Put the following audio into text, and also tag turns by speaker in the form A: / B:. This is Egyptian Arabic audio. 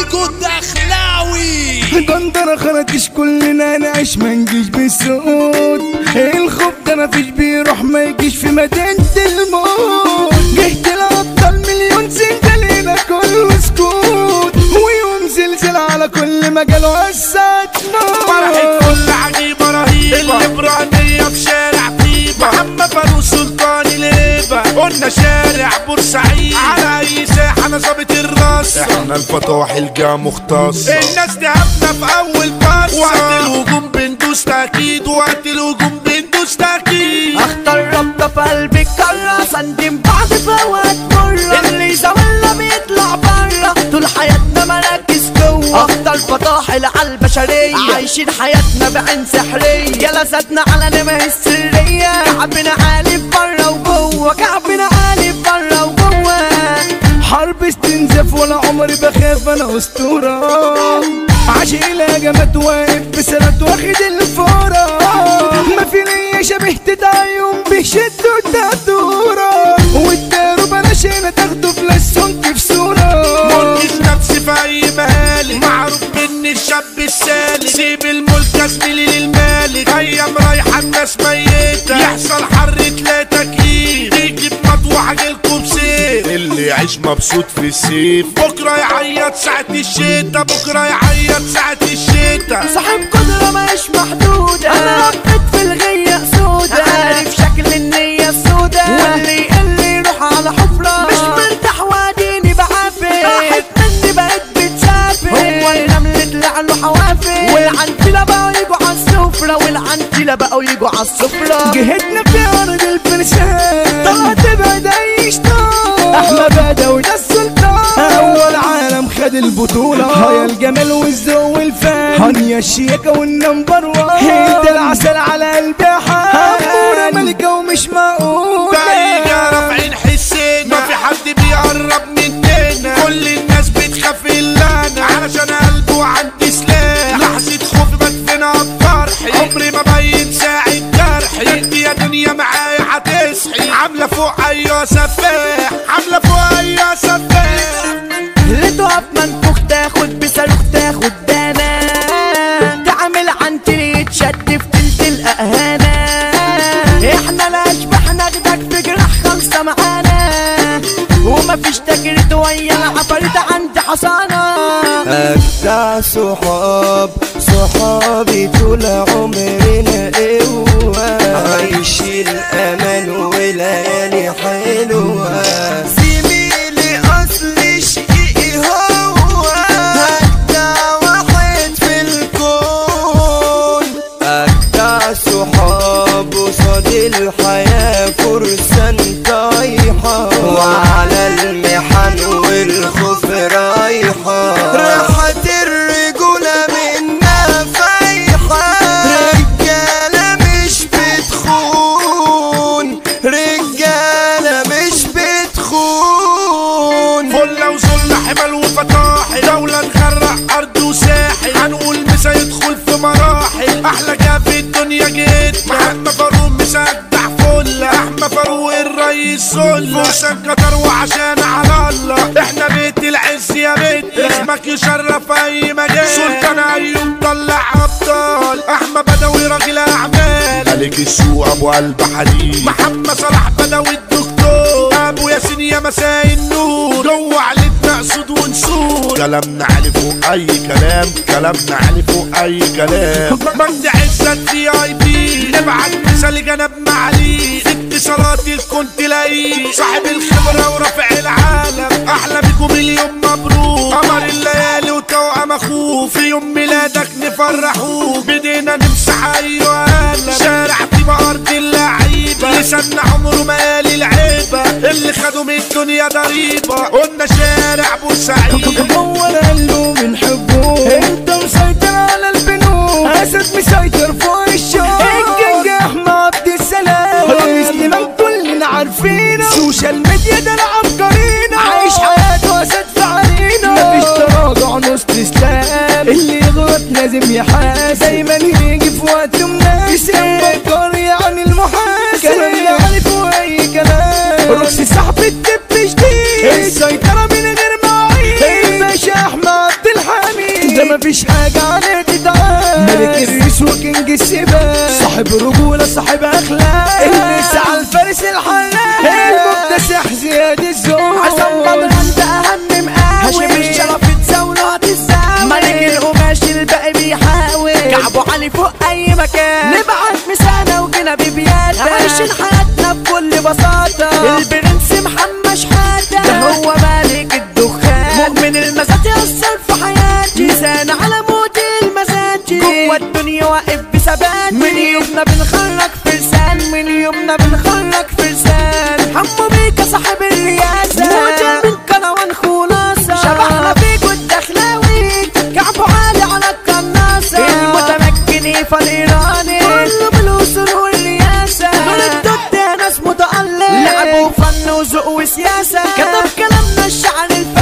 A: فيكو الدخلاوي
B: قنطرة خرطش كلنا نعيش ما نجيش بالسعود الخوف ده ما فيش بيروح ما يجيش في مدينة الموت جهت الأبطال مليون سنة لينا كله سكوت ويوم زلزال على كل مجال وسات
A: فرحة كل عجيبة رهيبة الإبرانية في شارع طيبة محمد فاروق سلطان الهيبة قلنا شارع بورسعيد على أي ساحة أنا ظابط الراس
C: احنا الفتوح الجا مختص
A: الناس تهبنا في أول باص وقت الهجوم بندوس تأكيد وقت الهجوم بندوس تأكيد
D: اختار ربطة في قلبي الكرة سندم بعد فوات مرة اللي زماننا بيطلع برا طول حياتنا مراكز جوه اختار فطاحل على البشرية عايشين حياتنا بعين سحرية يا لذتنا على نمه السرية كعبنا عالي برا وجوه كعبنا عالي برا وجوه
B: حرب استنزاف ولا عمري بخاف انا اسطورة عشق الهجمات واقف بسرعة واخد الفورة ما في ليا شبه تدعيهم بيشدوا الدكتورة والدارو بلاش هنا تاخدوا فلاش سنك في صورة
A: مركز نفسي في اي مهالك معروف مني الشاب السالك سيب الملك اسمي للمالك ايام رايحه الناس ميته يحصل حر تلاقي تكييف تيجي بمطوع جيلكم بسيف
C: اللي يعيش مبسوط في السيف
A: بكره يعيط ساعة الشتا بكره يعيط ساعة الشتا
D: صاحب قدرة مش محدودة أنا ربيت في الغية سودة عارف شكل النية السودة واللي اللي يروح على حفرة مش مرتاح واديني بعافي راحت مني بقيت بتسافر هو النمل طلع له حوافر والعنتلة بقوا يجوا على السفرة والعنتلة بقوا يجوا على السفرة
B: جهتنا في ارض الفرسان طلعت بعد اي شطار احمد بدوي ده السلطان اول عالم خد البطولة هيا الجمال والذوق والفن هانيا الشياكة والنمبر وان انت العسل على قلبي حال ملكة ومش معقولة
A: دقيقة رافعين حسين ما في حد بيقرب مننا كل الناس بتخاف الا انا علشان قلبه عندي سلاح لحظة خوف بدفنها بفرحي عمري ما بين ساعة جرحي انت يا دنيا معايا هتصحي عاملة فوق ايوه سفاح عاملة فوق ايوه سفاح
D: اللي تقف منفوخ تاخد بصاروخ تاخد دانا تعمل عنتي يتشد في تلت الأهانة احنا الأشباح ناخدك في جراح خالصة معانا ومفيش تجريد ويا العفاريت عندي حصانة
E: أجدع صحاب صحابي طول عمرنا قوة عيش الأمان وليالي حلوة زميلي أصل شقيقي هو أجدع واحد في الكون أجدع صحاب قصاد الحياة فرسان طايحة وعلى المحن والخوف رايحة راحة الرجولة منا فايحة رجالة مش بتخون رجالة مش بتخون
A: فلة وذل حمل وفطاحل دولة نغرق أرض وساحل هنقول مسا يدخل في مراحل أحلى جا في الدنيا جيت محمد فاروق مسدح فلة أحمد فاروق الرئيس سلة فرسان قطر وعشان على الله احنا بيت العز يا بيت اسمك يشرف أي مجال سلطان أيوب طلع أبطال أحمد بدوي راجل أعمال
C: ملك السوق ابو قلب حديد
A: محمد صلاح بدوي الدكتور ابو ياسين يا مساء النور جوه علتنا اسود ونسور
C: كلامنا علي فوق اي كلام كلامنا علي فوق اي كلام
A: مجد عزت في اي بي نبعت مثال جنب معالي اتصالات الكون تلاقيه صاحب الخبرة ورافع العالم احلى بيكم مليون مبروك قمر الليالي وتوأم اخوه في يوم ميلادك نفرحوك بدينا نمسح ايوه قلم شارع طيبة ارض اللعيبة لساننا عمره ما قال العيبة اللي خدوا من الدنيا ضريبة قلنا شارع بورسعيد
B: هو قلبه من حبه انت مسيطر على البنوك اسد مسيطر فوق الشوق الجنج احمد عبد السلام رئيس الامام كلنا عارفينه سوشيال ميديا ده العبقرينا عايش حياته اسد في عرينا مفيش تراجع نص اسلام اللي يغلط لازم يحاسب دايما يجي في وقت مناسب اسلام بكر يعني المحاسب كلامنا عالي فوق اي كلام روكسي صاحب الدب جديد السيطرة من غير مواعيد الباشا احمد عبد الحميد صاحب رجولة صاحب اخلاق النساء على الفارس الحلاق المكتسح زياد الذوق
D: عصام بدر انت اهم مقاوي هاشم الشرف تزاوله هتزاوي ملك القماش الباقي بيحاول كعبه علي فوق اي مكان نبعت مسانة وجينا ببيادة عايشين حياتنا بكل بساطة البرنس محمد شحاتة ده هو ملك الدخان مؤمن المزات يأثر في حياتي لسان على موت المزاجي جوه الدنيا واقف بثبات من يومنا بنخرج فرسان من يومنا بنخرج فرسان حمو بيكا صاحب الرياسة موجة من كروان خلاصة شبحنا فيكو الدخلاوي كعبه عالي على القناصة المتمكن فالإيراني كله بالوصول والرياسة دول الدود ناس متألق لعبوا فن وذوق وسياسة كتب كلامنا الشعر الفن